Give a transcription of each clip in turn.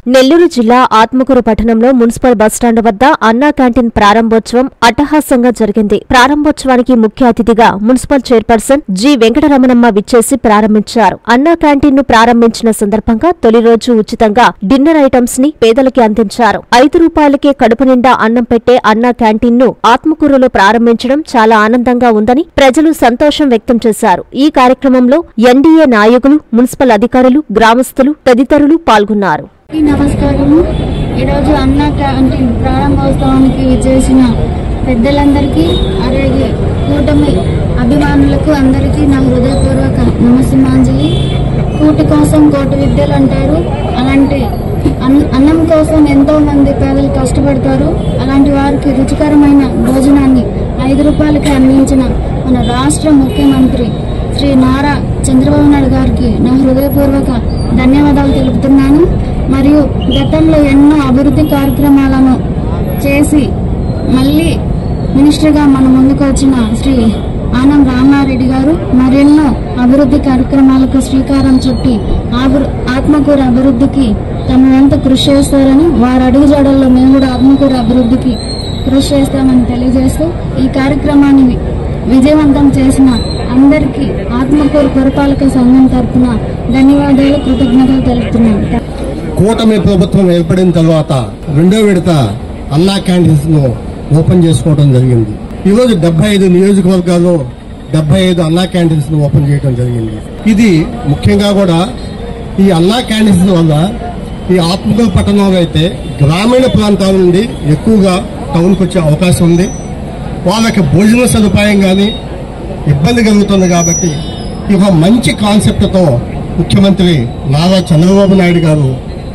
నెల్లూరు జిల్లా ఆత్మకూరు పట్టణంలో municipal bus stand వద్ద అన్నా క్యాంటీన్ ప్రారంభోత్సవం అట్టహాసంగా జరిగింది ప్రారంభోత్సవానికి ముఖ్య అతిథిగా మున్సిపల్ చైర్పర్సన్ జి వెంకటరమణమ్మ విచ్చేసి ప్రారంభించారు అన్నా క్యాంటీన్ ను ప్రారంభించిన సందర్భంగా తొలి రోజు ఉచితంగా డిన్నర్ ఐటమ్స్ ని పేదలకి అందించారు ఐదు రూపాయలకే కడుపు నిండా అన్నం పెట్టే అన్నా క్యాంటీన్ ను ఆత్మకూరులో ప్రారంభించడం చాలా ఆనందంగా ఉందని ప్రజలు సంతోషం వ్యక్తం చేశారు ఈ కార్యక్రమంలో ఎన్డీఏ నాయకులు మున్సిపల్ అధికారులు గ్రామస్తులు తదితరులు పాల్గొన్నారు అందరికీ నమస్కారము ఈరోజు అన్న క్యాంటీన్ ప్రారంభోత్సవానికి విచ్చేసిన పెద్దలందరికీ అలాగే కూటమి అభిమానులకు అందరికీ నా హృదయపూర్వక నమస్సుమాంజలి కూటి కోసం కోటి విద్యలు అంటారు అలాంటి అన్- అన్నం కోసం ఎంతో మంది పేదలు కష్టపడతారు అలాంటి వారికి రుచికరమైన భోజనాన్ని ఐదు రూపాయలకి అందించిన మన రాష్ట్ర ముఖ్యమంత్రి శ్రీ నారా చంద్రబాబు నాయుడు గారికి నా హృదయపూర్వక ధన్యవాదాలు తెలుపుతున్నాను మరియు గతంలో ఎన్నో అభివృద్ధి కార్యక్రమాలను చేసి మళ్ళీ మినిస్టర్గా మన ముందుకు వచ్చిన శ్రీ ఆనం రామారెడ్డి గారు మరెన్నో అభివృద్ధి కార్యక్రమాలకు శ్రీకారం చుట్టి ఆభృ- ఆత్మకూరు అభివృద్ధికి తమ వంతు కృషి చేస్తారని వారి అడుగుజాడల్లో మేము కూడా ఆత్మకూరు అభివృద్ధికి కృషి చేస్తామని తెలియజేస్తూ ఈ కార్యక్రమాన్ని వి- విజయవంతం చేసిన అందరికీ ఆత్మకూరు పురపాలక సంఘం తరఫున ధన్యవాదాలు కృతజ్ఞతలు తెలుపుతున్నాను కూటమి ప్రభుత్వం ఏర్పడిన తర్వాత రెండో విడత అన్నా క్యాంటీన్స్ ను ఓపెన్ చేసుకోవడం జరిగింది ఈ రోజు డెబ్బై ఐదు నియోజకవర్గాల్లో డెబ్బై ఐదు అన్నా క్యాంటీన్స్ ను ఓపెన్ చేయడం జరిగింది ఇది ముఖ్యంగా కూడా ఈ అన్నా క్యాంటీన్స్ వల్ల ఈ ఆత్మకూరు పట్టణంలో అయితే గ్రామీణ ప్రాంతాల నుండి ఎక్కువగా టౌన్కి వచ్చే అవకాశం ఉంది వాళ్ళకి భోజన సదుపాయం కానీ ఇబ్బంది కలుగుతుంది కాబట్టి ఈ ఒక మంచి కాన్సెప్ట్తో ముఖ్యమంత్రి నారా చంద్రబాబు నాయుడు గారు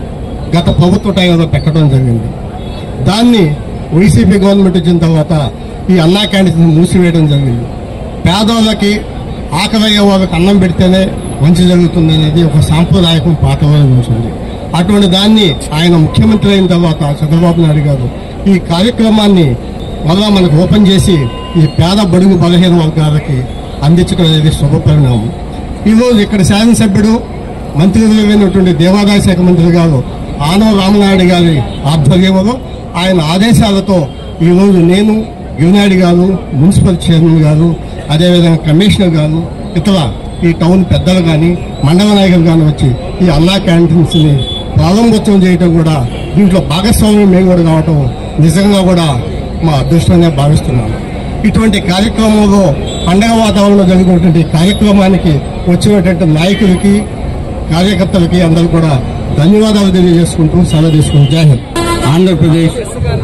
గత ప్రభుత్వ టైంలో పెట్టడం జరిగింది దాన్ని వైసీపీ గవర్నమెంట్ వచ్చిన తర్వాత ఈ అన్నా క్యాంటీన్స్ మూసివేయడం జరిగింది పేదవాళ్ళకి ఆకలయ్యే వాళ్ళకి అన్నం పెడితేనే మంచి జరుగుతుంది అనేది ఒక సాంప్రదాయకం పాతలో ఉంటుంది అటువంటి దాన్ని ఆయన ముఖ్యమంత్రి అయిన తర్వాత చంద్రబాబు నాయుడు గారు ఈ కార్యక్రమాన్ని మళ్ళా మనకు ఓపెన్ చేసి ఈ పేద బడుగు బలహీన వర్గాలకి అందించడం అనేది శుభపరిణామం ఈరోజు ఇక్కడ శాసనసభ్యుడు మంత్రిమైనటువంటి దేవాదాయ శాఖ మంత్రి గారు ఆనవ రామనాయుడు గారి ఆధ్వర్యంలో ఆయన ఆదేశాలతో ఈరోజు నేను యువనాయుడు గారు మున్సిపల్ చైర్మన్ గారు అదేవిధంగా కమిషనర్ గారు ఇతర ఈ టౌన్ పెద్దలు కానీ మండల నాయకులు కానీ వచ్చి ఈ అన్నా క్యాంటీన్స్ ని ప్రారంభోత్సవం చేయటం కూడా దీంట్లో భాగస్వామ్యం మేము కూడా కావటం నిజంగా కూడా మా అదృష్టంగా భావిస్తున్నాను ఇటువంటి కార్యక్రమంలో పండగ వాతావరణంలో జరిగినటువంటి కార్యక్రమానికి వచ్చినటువంటి నాయకులకి కార్యకర్తలకి అందరూ కూడా ధన్యవాదాలు తెలియజేసుకుంటూ సెలవు తీసుకుంటూ జై హింద్ ఆంధ్రప్రదేశ్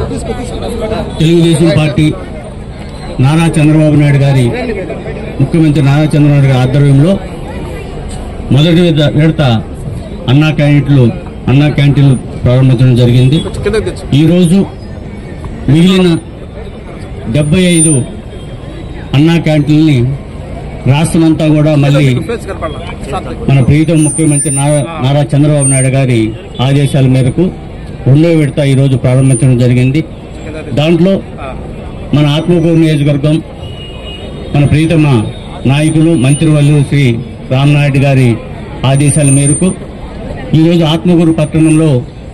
తెలుగుదేశం పార్టీ నారా చంద్రబాబు నాయుడు గారి ముఖ్యమంత్రి నారా చంద్రబాబు నాయుడు గారి ఆధ్వర్యంలో మొదటి విడత- విడత అన్నా క్యాంటీన్లు అన్నా క్యాంటీన్లు ప్రారంభించడం జరిగింది ఈరోజు మిగిలిన డెబ్బై ఐదు అన్నా క్యాంటీన్ని రాష్ట్రమంతా కూడా మళ్ళీ మన ప్రీతం ముఖ్యమంత్రి నారా నారా చంద్రబాబు నాయుడు గారి ఆదేశాల మేరకు రెండో విడత ఈ రోజు ప్రారంభించడం జరిగింది దాంట్లో మన ఆత్మకూరు నియోజకవర్గం మన ప్రీతమ నాయకులు మంత్రివర్యులు శ్రీ రామనాయుడు గారి ఆదేశాల మేరకు ఈరోజు ఆత్మకూరు పట్టణంలో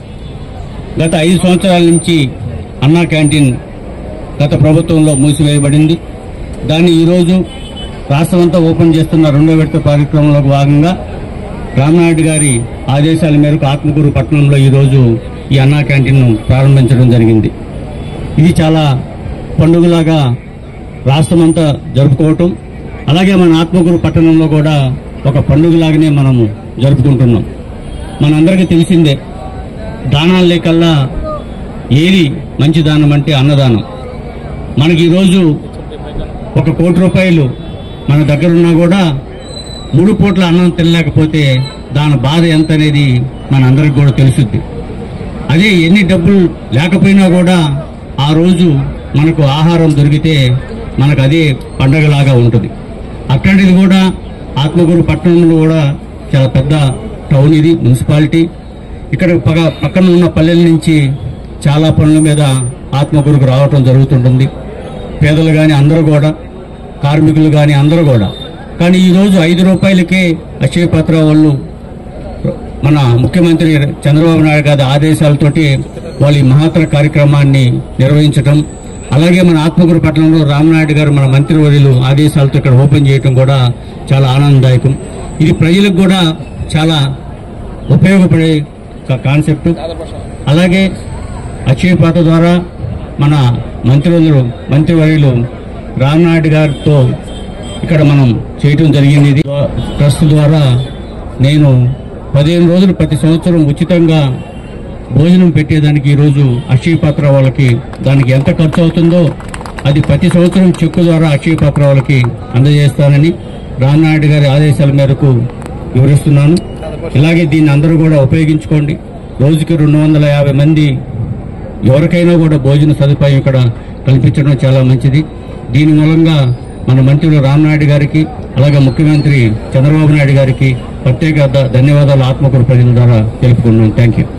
గత ఐదు సంవత్సరాల నుంచి అన్నా క్యాంటీన్ గత ప్రభుత్వంలో మూసివేయబడింది దాన్ని ఈరోజు రాష్ట్రమంతా ఓపెన్ చేస్తున్న రెండో విడత కార్యక్రమంలో భాగంగా రామనాయుడు గారి ఆదేశాల మేరకు ఆత్మకూరు పట్టణంలో ఈరోజు ఈ అన్నా క్యాంటీన్ను ప్రారంభించడం జరిగింది ఇది చాలా పండుగలాగా రాష్ట్రమంతా జరుపుకోవటం అలాగే మన ఆత్మకూరు పట్టణంలో కూడా ఒక పండుగలాగానే మనము జరుపుకుంటున్నాం మనందరికీ తెలిసిందే దానాలు లేకల్లా ఏది మంచి దానం అంటే అన్నదానం మనకి ఈరోజు ఒక కోటి రూపాయలు మన దగ్గర ఉన్నా కూడా మూడు పూట్ల అన్నం తినలేకపోతే దాని బాధ ఎంత అనేది మన అందరికి కూడా తెలుసుద్ది అదే ఎన్ని డబ్బులు లేకపోయినా కూడా ఆ రోజు మనకు ఆహారం దొరికితే మనకు అదే పండగలాగా ఉంటుంది అట్లాంటిది కూడా ఆత్మకూరు పట్టణంలో కూడా చాలా పెద్ద టౌన్ ఇది మున్సిపాలిటీ ఇక్కడ పగ- పక్కన ఉన్న పల్లెల నుంచి చాలా పనుల మీద ఆత్మకూరుకు రావటం జరుగుతుంటుంది పేదలు కానీ అందరూ కూడా కార్మికులు కానీ అందరూ కూడా కానీ ఈరోజు ఐదు రూపాయలకే అక్షయ పత్ర వాళ్ళు మన ముఖ్యమంత్రి చంద్రబాబు నాయుడు గారి ఆదేశాలతోటి వాళ్ళు ఈ మహత్తర కార్యక్రమాన్ని నిర్వహించడం అలాగే మన ఆత్మకూరు పట్టణంలో రామనాయుడు గారు మన మంత్రివర్యులు ఆదేశాలతో ఇక్కడ ఓపెన్ చేయడం కూడా చాలా ఆనందదాయకం ఇది ప్రజలకు కూడా చాలా ఉపయోగపడే ఒక కాన్సెప్ట్ అలాగే అక్షయ పాత ద్వారా మన మంత్రులు మంత్రివర్యులు రామనాయుడు గారితో ఇక్కడ మనం చేయటం జరిగింది ఇది ట్రస్ట్ ద్వారా నేను పదిహేను రోజులు ప్రతి సంవత్సరం ఉచితంగా భోజనం పెట్టేదానికి ఈరోజు అక్షయ పాత్ర వాళ్ళకి దానికి ఎంత ఖర్చు అవుతుందో అది ప్రతి సంవత్సరం చెక్కు ద్వారా అక్షయ పాత్ర వాళ్ళకి అందజేస్తానని రామనాయుడు గారి ఆదేశాల మేరకు వివరిస్తున్నాను ఇలాగే దీన్ని అందరూ కూడా ఉపయోగించుకోండి రోజుకి రెండు వందల యాభై మంది ఎవరికైనా కూడా భోజన సదుపాయం ఇక్కడ కల్పించడం చాలా మంచిది దీని మూలంగా మన మంత్రులు రామనాయుడు గారికి అలాగే ముఖ్యమంత్రి చంద్రబాబు నాయుడు గారికి ప్రత్యేక ధ- ధన్యవాదాలు ఆత్మకూరు ప్రజల ద్వారా తెలుపుకున్నాను థ్యాంక్ యూ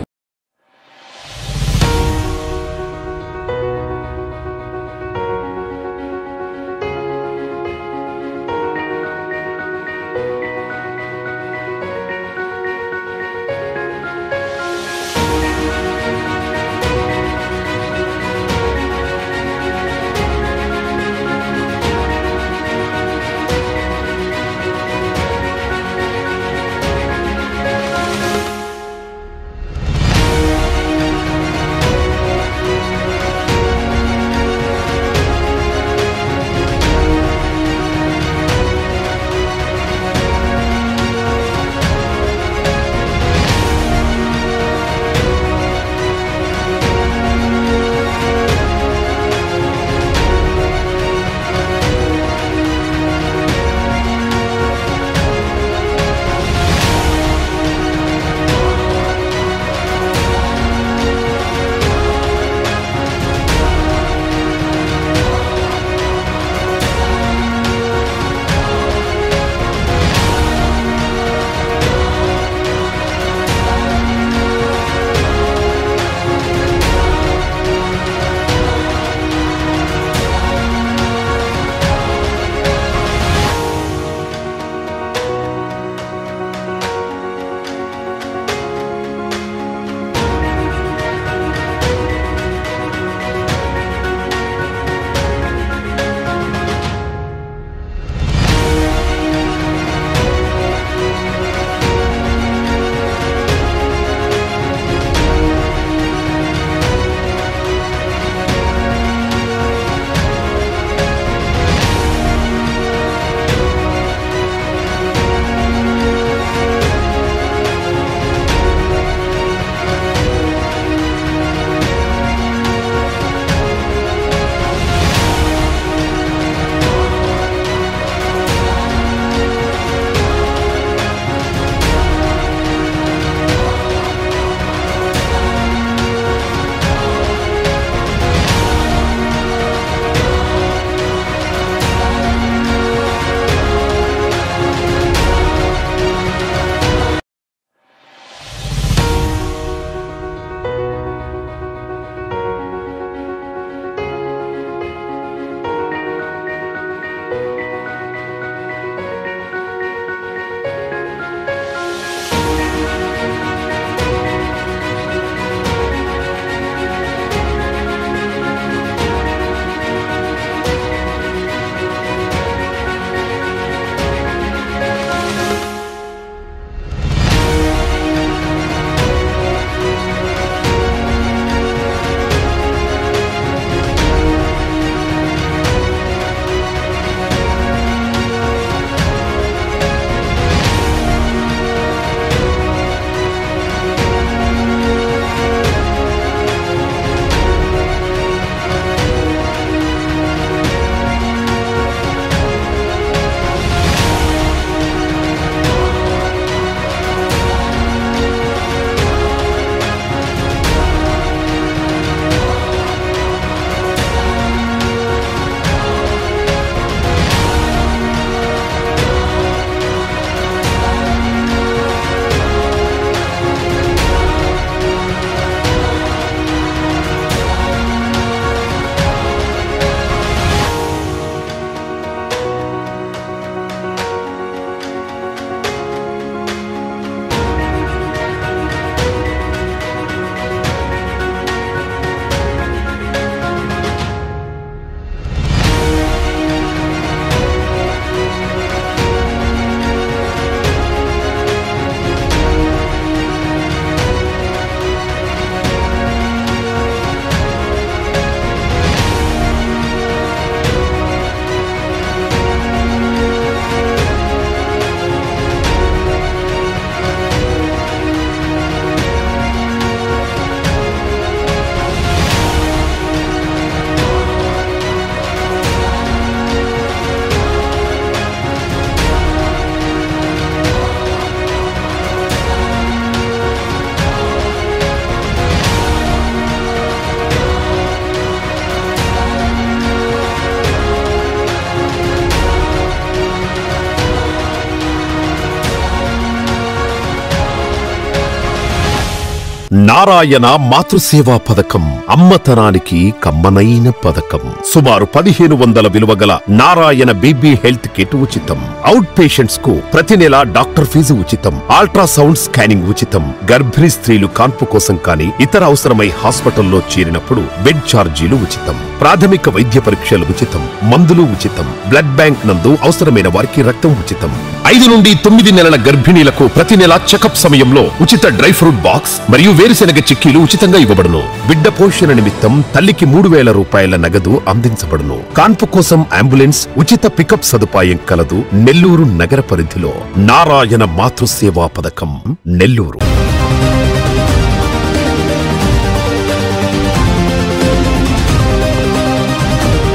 నారాయణ మాతృసేవా పథకం అమ్మతనానికి కమ్మనైన పథకం సుమారు పదిహేను వందల విలువ గల నారాయణ బీబీ హెల్త్ కిట్ ఉచితం అవుట్ పేషెంట్స్ కు ప్రతి నెల డాక్టర్ ఫీజు ఉచితం అల్ట్రాసౌండ్ స్కానింగ్ ఉచితం గర్భిణీ స్త్రీలు కాన్పు కోసం కానీ ఇతర అవసరమై హాస్పిటల్లో చేరినప్పుడు బెడ్ ఛార్జీలు ఉచితం ప్రాథమిక వైద్య పరీక్షలు ఉచితం మందులు ఉచితం బ్లడ్ బ్యాంక్ నందు అవసరమైన వారికి రక్తం ఉచితం ఐదు నుండి తొమ్మిది నెలల గర్భిణీలకు ప్రతి నెల చెకప్ సమయంలో ఉచిత డ్రై ఫ్రూట్ బాక్స్ మరియు వేరుశెనగ చిక్కీలు ఉచితంగా ఇవ్వబడును బిడ్డ పోషణ నిమిత్తం తల్లికి మూడు వేల రూపాయల నగదు అందించబడును కాన్పు కోసం అంబులెన్స్ ఉచిత పికప్ సదుపాయం కలదు నెల్లూరు నగర పరిధిలో నారాయణ మాతృసేవా పథకం నెల్లూరు